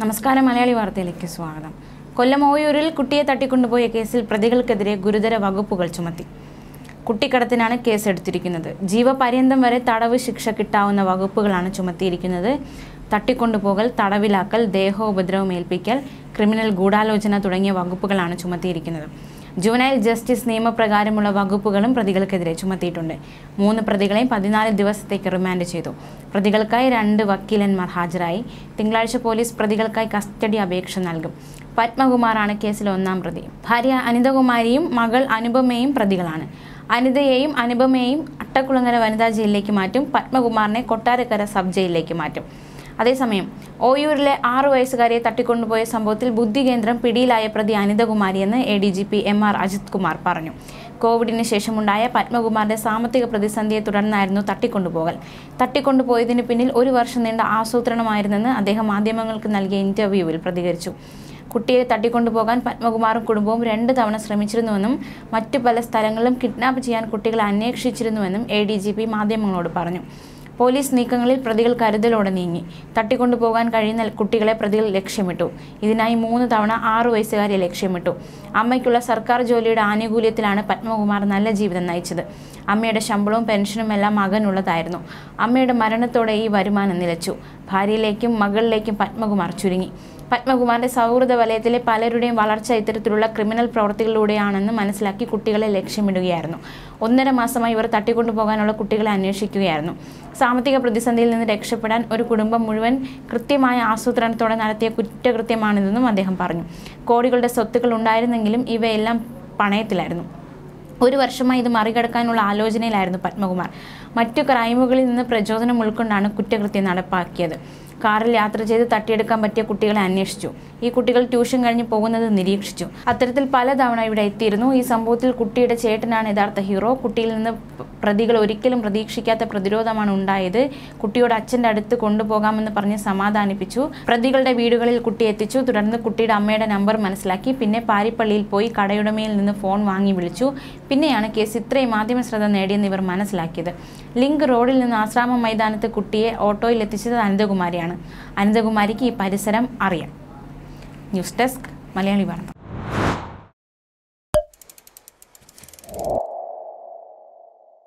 നമസ്കാരം മലയാളി വാർത്തയിലേക്ക് സ്വാഗതം കൊല്ലം ഓയൂരിൽ കുട്ടിയെ തട്ടിക്കൊണ്ടുപോയ കേസിൽ പ്രതികൾക്കെതിരെ ഗുരുതര വകുപ്പുകൾ ചുമത്തി കുട്ടിക്കടത്തിനാണ് കേസെടുത്തിരിക്കുന്നത് ജീവപര്യന്തം വരെ തടവ് ശിക്ഷ കിട്ടാവുന്ന വകുപ്പുകളാണ് ചുമത്തിയിരിക്കുന്നത് തട്ടിക്കൊണ്ടുപോകൽ തടവിലാക്കൽ ദേഹോപദ്രവം ഏൽപ്പിക്കൽ ക്രിമിനൽ ഗൂഢാലോചന തുടങ്ങിയ വകുപ്പുകളാണ് ചുമത്തിയിരിക്കുന്നത് ജുവനൈൽ ജസ്റ്റിസ് നിയമപ്രകാരമുള്ള വകുപ്പുകളും പ്രതികൾക്കെതിരെ ചുമത്തിയിട്ടുണ്ട് മൂന്ന് പ്രതികളെയും പതിനാല് ദിവസത്തേക്ക് റിമാൻഡ് ചെയ്തു പ്രതികൾക്കായി രണ്ട് വക്കീലന്മാർ ഹാജരായി തിങ്കളാഴ്ച പോലീസ് പ്രതികൾക്കായി കസ്റ്റഡി അപേക്ഷ നൽകും പത്മകുമാറാണ് കേസിൽ ഒന്നാം പ്രതി ഭാര്യ അനിതകുമാരിയും മകൾ അനുപമയും പ്രതികളാണ് അനിതയെയും അനുപമയെയും അട്ടക്കുളങ്ങര വനിതാ ജയിലിലേക്ക് മാറ്റും പത്മകുമാറിനെ കൊട്ടാരക്കര സബ് ജയിലിലേക്ക് മാറ്റും അതേസമയം ഓയൂരിലെ ആറു വയസ്സുകാരിയെ തട്ടിക്കൊണ്ടുപോയ സംഭവത്തിൽ ബുദ്ധികേന്ദ്രം പിടിയിലായ പ്രതി അനിതകുമാരിയെന്ന് A D G P M R Ajith Kumar പറഞ്ഞു കോവിഡിന് ശേഷമുണ്ടായ പത്മകുമാറിന്റെ സാമ്പത്തിക പ്രതിസന്ധിയെ തുടർന്നായിരുന്നു തട്ടിക്കൊണ്ടുപോകൽ തട്ടിക്കൊണ്ടുപോയതിന് പിന്നിൽ ഒരു വർഷം നീണ്ട ആസൂത്രണമായിരുന്നെന്ന് അദ്ദേഹം മാധ്യമങ്ങൾക്ക് നൽകിയ ഇന്റർവ്യൂവിൽ പ്രതികരിച്ചു കുട്ടിയെ തട്ടിക്കൊണ്ടുപോകാൻ പത്മകുമാറും കുടുംബവും രണ്ട് തവണ ശ്രമിച്ചിരുന്നുവെന്നും മറ്റു പല സ്ഥലങ്ങളിലും കിഡ്നാപ്പ് ചെയ്യാൻ കുട്ടികളെ അന്വേഷിച്ചിരുന്നുവെന്നും എ ഡി ജി പി മാധ്യമങ്ങളോട് പറഞ്ഞു പോലീസ് നീക്കങ്ങളിൽ പ്രതികൾ കരുതലോടെ നീങ്ങി തട്ടിക്കൊണ്ടുപോകാൻ കഴിയുന്ന കുട്ടികളെ പ്രതികൾ ലക്ഷ്യമിട്ടു ഇതിനായി മൂന്ന് തവണ ആറു വയസ്സുകാരെ ലക്ഷ്യമിട്ടു അമ്മയ്ക്കുള്ള സർക്കാർ ജോലിയുടെ ആനുകൂല്യത്തിലാണ് പത്മകുമാർ നല്ല ജീവിതം നയിച്ചത് അമ്മയുടെ ശമ്പളവും പെൻഷനും എല്ലാം മകനുള്ളതായിരുന്നു അമ്മയുടെ മരണത്തോടെ ഈ വരുമാനം നിലച്ചു ഭാര്യയിലേക്കും മകളിലേക്കും പത്മകുമാർ ചുരുങ്ങി പത്മകുമാറിന്റെ സൗഹൃദ വലയത്തിലെ പലരുടെയും വളർച്ച ഇത്തരത്തിലുള്ള ക്രിമിനൽ പ്രവർത്തികളിലൂടെയാണെന്ന് മനസ്സിലാക്കി കുട്ടികളെ ലക്ഷ്യമിടുകയായിരുന്നു ഒന്നര മാസമായി ഇവർ തട്ടിക്കൊണ്ടുപോകാനുള്ള കുട്ടികളെ അന്വേഷിക്കുകയായിരുന്നു സാമ്പത്തിക പ്രതിസന്ധിയിൽ നിന്ന് രക്ഷപ്പെടാൻ ഒരു കുടുംബം മുഴുവൻ കൃത്യമായ ആസൂത്രണത്തോടെ നടത്തിയ കുറ്റകൃത്യമാണിതെന്നും അദ്ദേഹം പറഞ്ഞു കോടികളുടെ സ്വത്തുക്കൾ ഉണ്ടായിരുന്നെങ്കിലും ഇവയെല്ലാം പണയത്തിലായിരുന്നു ഒരു വർഷമായി ഇത് മറികടക്കാനുള്ള ആലോചനയിലായിരുന്നു പത്മകുമാർ മറ്റു ക്രൈമുകളിൽ നിന്ന് പ്രചോദനം ഉൾക്കൊണ്ടാണ് കുറ്റകൃത്യം നടപ്പാക്കിയത് കാറിൽ യാത്ര ചെയ്ത് തട്ടിയെടുക്കാൻ പറ്റിയ കുട്ടികളെ അന്വേഷിച്ചു ഈ കുട്ടികൾ ട്യൂഷൻ കഴിഞ്ഞ് പോകുന്നത് നിരീക്ഷിച്ചു അത്തരത്തിൽ പലതവണ ഇവിടെ എത്തിയിരുന്നു ഈ സംഭവത്തിൽ കുട്ടിയുടെ ചേട്ടനാണ് യഥാർത്ഥ ഹീറോ കുട്ടിയിൽ നിന്ന് പ്രതികൾ ഒരിക്കലും പ്രതീക്ഷിക്കാത്ത പ്രതിരോധമാണ് ഉണ്ടായത് കുട്ടിയോട് അച്ഛൻ്റെ അടുത്ത് കൊണ്ടുപോകാമെന്ന് പറഞ്ഞ് സമാധാനിപ്പിച്ചു പ്രതികളുടെ വീടുകളിൽ കുട്ടി എത്തിച്ചു തുടർന്ന് കുട്ടിയുടെ അമ്മയുടെ നമ്പർ മനസ്സിലാക്കി പിന്നെ പാരിപ്പള്ളിയിൽ പോയി കടയുടമയിൽ നിന്ന് ഫോൺ വാങ്ങി വിളിച്ചു പിന്നെയാണ് കേസ് ഇത്രയും മാധ്യമ ശ്രദ്ധ നേടിയെന്ന് ഇവർ മനസ്സിലാക്കിയത് ലിങ്ക് റോഡിൽ നിന്ന് ആശ്രാമ മൈതാനത്ത് കുട്ടിയെ ഓട്ടോയിൽ എത്തിച്ചത് അനിതകുമാരിയാണ് അനിതകുമാരിക്ക് ഈ പരിസരം അറിയാം ന്യൂസ് ഡെസ്ക് മലയാളി വാർത്ത